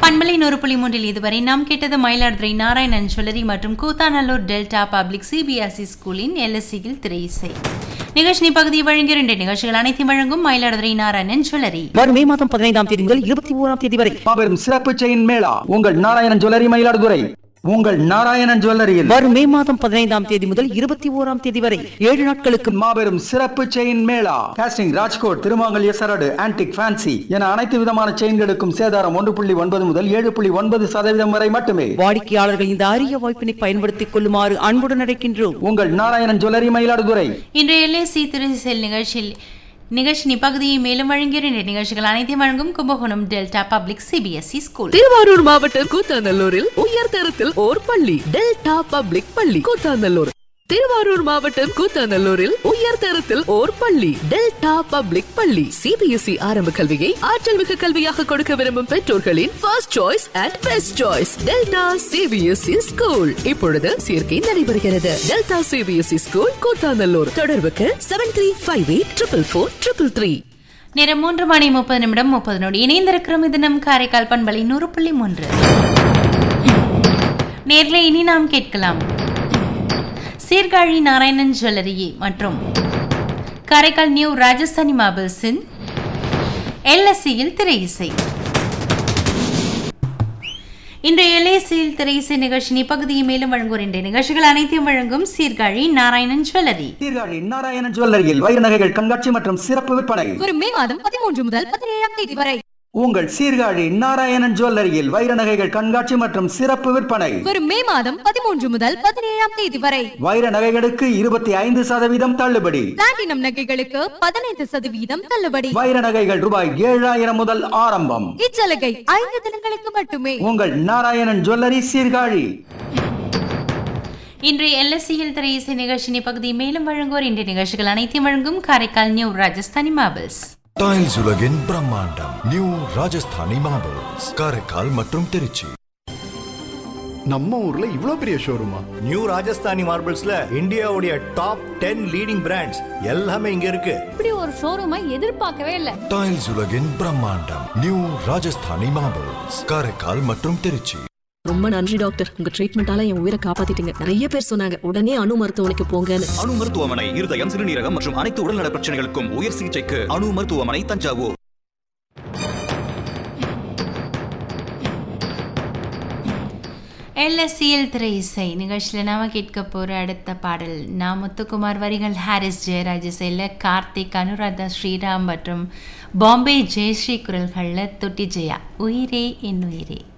பண்பலை நூறு புள்ளி மூன்றில் இதுவரை நாம் கேட்டது மயிலாடுதுறை நாராயணன் ஜுவல்லரி மற்றும் கூத்தாநல்லூர் டெல்டா பப்ளிக் சிபிஎஸ்இ ஸ்கூலின் எல்எஸ்சியில் திரை இசை நிகழ்ச்சி பகுதியை வழங்கிய இரண்டு நிகழ்ச்சிகள் அனைத்தையும் வழங்கும் மயிலாடுதுறை நாராயணன் ஜுவல்லரி வரும் மே மாதம் பதினைந்தாம் தேதி முதல் இருபத்தி ஓராம் தேதி வரை மாபெரும் சிறப்பு செயின் மேளா உங்கள் நாராயணன் ஜுவல்லரி மயிலாடுதுறை உங்கள் நாராயணன் ஜுவல்லரியில் வரும் மே மாதம் பதினைந்தாம் தேதி முதல் இருபத்தி ஓராம் தேதி வரை ஏழு நாட்களுக்கு மாபெரும் சிறப்பு செயின் மேளா காஸ்டிங் ராஜ்கோட் திருமாங்கல்ய சரடு ஆன்டிக் ஃபேன்சி என அனைத்து விதமான செயின்களுக்கும் சேதாரம் ஒன்று புள்ளி ஒன்பது முதல் ஏழு புள்ளி ஒன்பது சதவீதம் வரை மட்டுமே வாடிக்கையாளர்கள் இந்த அரிய வாய்ப்பினை பயன்படுத்திக் கொள்ளுமாறு அன்புடன் அழைக்கின்றோம் உங்கள் நாராயணன் ஜுவல்லரி மயிலாடுதுறை இன்றைய எல்எஸ்சி திரை செல் நிகழ்ச்சியில் நிகழ்ச்சி பகுதியை மேலும் வழங்கிய இரண்டு நிகழ்ச்சிகள் அனைத்தையும் வழங்கும் Kumbakonam Delta public CBSE school Thiruvarur மாவட்டம் கூத்தாநல்லூரில் உயர்தரத்தில் ஓர் பள்ளி டெல்டா பப்ளிக் பள்ளி கூத்தாநல்லூர் திருவாரூர் மாவட்டம் கூத்தாநல்லூரில் உயர்தரத்தில் ஓர் பள்ளி டெல்டா பப்ளிக் பள்ளி சிபிஎஸ்இ ஆரம்ப கல்வியை ஆற்றல் மிகு கல்வியாக கொடுக்க விரும்பும் பெற்றோர்களின் first choice and best choice Delta CBSE school இப்பொழுது சேர்க்கை நடைபெறுகிறது டெல்டா சிபிஎஸ்இ ஸ்கூல் கூத்தாநல்லூர் தொடர்புக்கு seven three five eight triple four triple three நேரம் மூன்று மணி முப்பது நிமிடம் முப்பது நொடி இணைந்திருக்கிறோம் இது நம் காரைக்கால் பண்பலை நூறு புள்ளி மூன்று நேர்ல இனி நாம் கேட்கலாம் சீர்காழி நாராயணன் ஜுவல்லரி மற்றும் காரைக்கால் நியூ ராஜஸ்தானி மார்பிள்ஸின் எல்எஸ்சியில் திரை இசை இன்றைய எல்ஏசியில் திரை இசை நிகழ்ச்சி பகுதியை மேலும் வழங்குவோர் இன்றைய நிகழ்ச்சிகள் அனைத்தையும் வழங்கும் சீர்காழி நாராயணன் ஜுவல்லரி சீர்காழி நாராயணன் ஜுவல்லரியில் வைர நகைகள் கண்காட்சி மற்றும் சிறப்பு விற்பனை வரும் மே மாதம் பதிமூன்று முதல் பதினேழாம் தேதி வரை உங்கள் சீர்காழி நாராயணன் ஜுவல்லரியில் வைர நகைகள் கண்காட்சி மற்றும் சிறப்பு விற்பனை வரும் மே மாதம் பதிமூன்று முதல் பதினேழாம் தேதி வரை வைர நகைகளுக்கு இருபத்தி ஐந்து சதவீதம் தள்ளுபடி பிளாட்டினம் நகைகளுக்கு பதினைந்து சதவீதம் தள்ளுபடி வைர நகைகள் ரூபாய் ஏழாயிரம் முதல் ஆரம்பம் இச்சலுகை ஐந்து தினங்களுக்கு மட்டுமே உங்கள் நாராயணன் ஜுவல்லரி சீர்காழி இன்றைய எல்எஸ்சியில் திரை இசை நிகழ்ச்சி பகுதியை மேலும் வழங்குவோர் இன்றைய நிகழ்ச்சிகள் அனைத்தையும் வழங்கும் Karaikal new Rajasthani marbles tiles உலகின் பிரம்மாண்டம் நியூ ராஜஸ்தானி மார்பிள்ஸ் காரைக்கால் மற்றும் திருச்சி நம்ம ஊர்ல இவ்ளோ பெரிய ஷோரூமா நியூ ராஜஸ்தானி மார்பிள்ஸ்ல இந்தியாவுடைய டாப் டென் லீடிங் பிராண்ட்ஸ் எல்லாமே இங்க இருக்கு இப்படி ஒரு ஷோரூமை எதிர்பார்க்கவே இல்லை டைல்ஸ் உலகின் பிரம்மாண்டம் நியூ ராஜஸ்தானி மார்பிள்ஸ் காரைக்கால் மற்றும் திருச்சி ரொம்ப நன்றி டாக்டர் உங்க ட்ரீட்மெண்டால என் உயிரை காப்பாத்திட்டீங்க நிறைய பேர் சொன்னாங்க உடனே அணு மருத்துவமனைக்கு போங்கன்னு அணு மருத்துவமனை இருதயம் சிறுநீரகம் மற்றும் அனைத்து உடல்நல பிரச்சனைகளுக்கும் உயர் சிகிச்சைக்கு அணு மருத்துவமனை தஞ்சாவூர் எல்எஸ்சிஎல் திரை இசை நிகழ்ச்சியில் நாம கேட்க போகிற அடுத்த பாடல் நான் முத்துக்குமார் வரிகள் ஹாரிஸ் ஜெயராஜ் இசையில் கார்த்திக் அனுராதா ஸ்ரீராம் மற்றும் பாம்பே ஜெயஸ்ரீ குரல்களில் தொட்டி ஜெயா உயிரே என் உயிரே